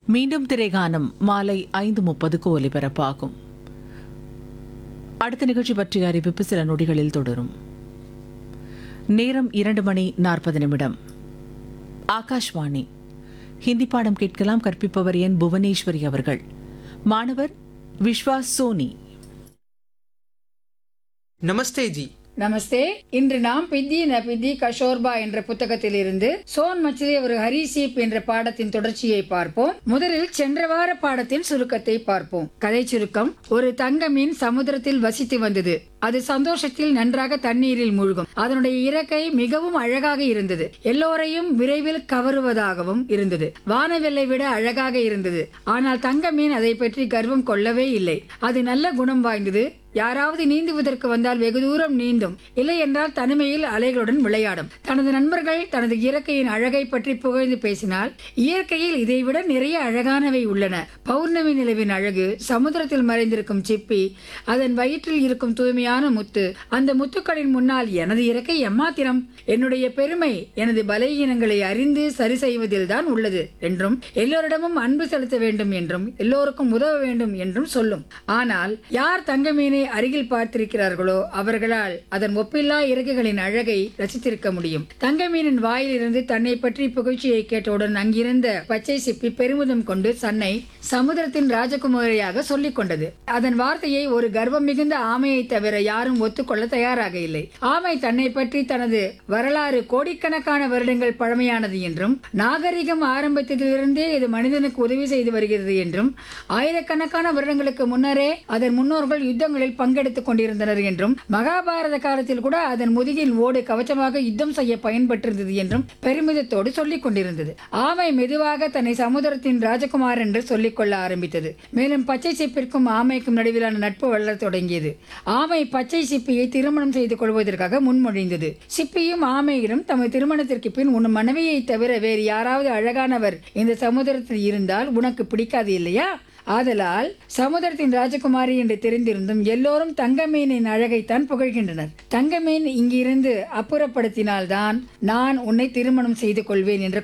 மீண்டும் திரைகானம் மாலை ஐந்து முப்பதுக்கு ஒலிபரப்பாகும் அடுத்த நிகழ்ச்சி பற்றிய அறிவிப்பு சில நொடிகளில் தொடரும் நேரம் இரண்டு மணி நாற்பது நிமிடம் ஆகாஷ்வாணி ஹிந்தி பாடம் கேட்கலாம் கற்பிப்பவர் என் புவனேஸ்வரி அவர்கள் மாணவர் விஸ்வாஸ் சோனி नमस्ते जी நமஸ்தே இன்று நாம் பித்தி ந பித்தி கஷோர்பா என்ற புத்தகத்திலிருந்து சோன் மச்சிலே ஒரு ஹரிசீப் என்ற பாடத்தின் தொடர்ச்சியை பார்ப்போம் முதலில் சென்ற வார பாடத்தின் சுருக்கத்தை பார்ப்போம் கதை சுருக்கம் ஒரு தங்க மீன் சமுத்திரத்தில் வசித்து வந்தது அது சந்தோஷத்தில் நன்றாக தண்ணீரில் மூழ்கும் அதனுடைய இறக்கை மிகவும் அழகாக இருந்தது எல்லோரையும் விரைவில் கவருவதாகவும் இருந்தது வானவெல்லை விட அழகாக இருந்தது ஆனால் தங்க மீன் அதை பற்றி கர்வம் கொள்ளவே இல்லை அது நல்ல குணம் வாய்ந்தது யாராவது நீந்துவதற்கு வந்தால் வெகு தூரம் நீந்தும் இல்லை என்றால் தனிமையில் அலைகளுடன் விளையாடும் தனது நண்பர்கள் தனது இயற்கையின் அழகை பற்றி புகழ்ந்து பேசினால் இயற்கையில் இதைவிட நிறைய அழகானவை உள்ளன பௌர்ணமி நிலவின் அழகு சமுத்திரத்தில் மறைந்திருக்கும் சிப்பி அதன் வயிற்றில் இருக்கும் தூய்மையான முத்து அந்த முத்துக்களின் முன்னால் எனது இறக்கை எம்மாத்திரம் என்னுடைய பெருமை எனது பலகீனங்களை அறிந்து சரி செய்வதில் தான் உள்ளது என்றும் எல்லோரிடமும் அன்பு செலுத்த வேண்டும் என்றும் எல்லோருக்கும் உதவ வேண்டும் என்றும் சொல்லும் ஆனால் யார் தங்க மீனை அருகில் பார்த்திருக்கிறார்களோ அவர்களால் அதன் ஒப்பில்லா இறகுகளின் அழகை ரசித்திருக்க முடியும் தங்க மீனின் வாயிலிருந்து தன்னை பற்றி புகழ்ச்சியை கேட்டவுடன் அங்கிருந்த பச்சை சிப்பி பெருமிதம் கொண்டு தன்னை சமுத்திரத்தின் ராஜகுமாரியாக சொல்லிக் கொண்டது அதன் வார்த்தையை ஒரு கர்வம் மிகுந்த ஆமையை தவிர யாரும் ஒத்துக்கொள்ள தயாராக இல்லை ஆமை தன்னை பற்றி தனது வரலாறு கோடிக்கணக்கான வருடங்கள் பழமையானது என்றும் நாகரிகம் ஆரம்பித்ததிலிருந்தே இது மனிதனுக்கு உதவி செய்து வருகிறது என்றும் ஆயிரக்கணக்கான வருடங்களுக்கு முன்னரே அதன் முன்னோர்கள் யுத்தங்களில் பங்கெடுத்துக் கொண்டிருந்தனர் என்றும் மகாபாரத காலத்தில் கூட அதன் முதுகில் ஓடு கவச்சமாக யுத்தம் செய்ய பயன்பட்டிருந்தது என்றும் பெருமிதத்தோடு சொல்லிக் கொண்டிருந்தது ஆமை மெதுவாக தன்னை சமுதிரத்தின் ராஜகுமார் என்று சொல்லிக் கொள்ள ஆரம்பித்தது மேலும் பச்சை சிப்பிற்கும் ஆமைக்கும் நடுவிலான நட்பு வளரத் தொடங்கியது ஆமை பச்சை சிப்பியை திருமணம் செய்து கொள்வதற்காக முன்மொழிந்தது சிப்பியும் ஆமையிலும் தமது திருமணத்திற்கு பின் உன் மனைவியை தவிர வேறு யாராவது அழகானவர் இந்த சமுதிரத்தில் இருந்தால் உனக்கு பிடிக்காது இல்லையா ஆதலால் சமுதிரத்தின் ராஜகுமாரி என்று தெரிந்திருந்தும் எல்லோரும் தங்கமீனின் அழகைத்தான் புகழ்கின்றனர் தங்கமீன் இங்கிருந்து அப்புறப்படுத்தினால்தான் நான் உன்னை திருமணம் செய்து கொள்வேன் என்ற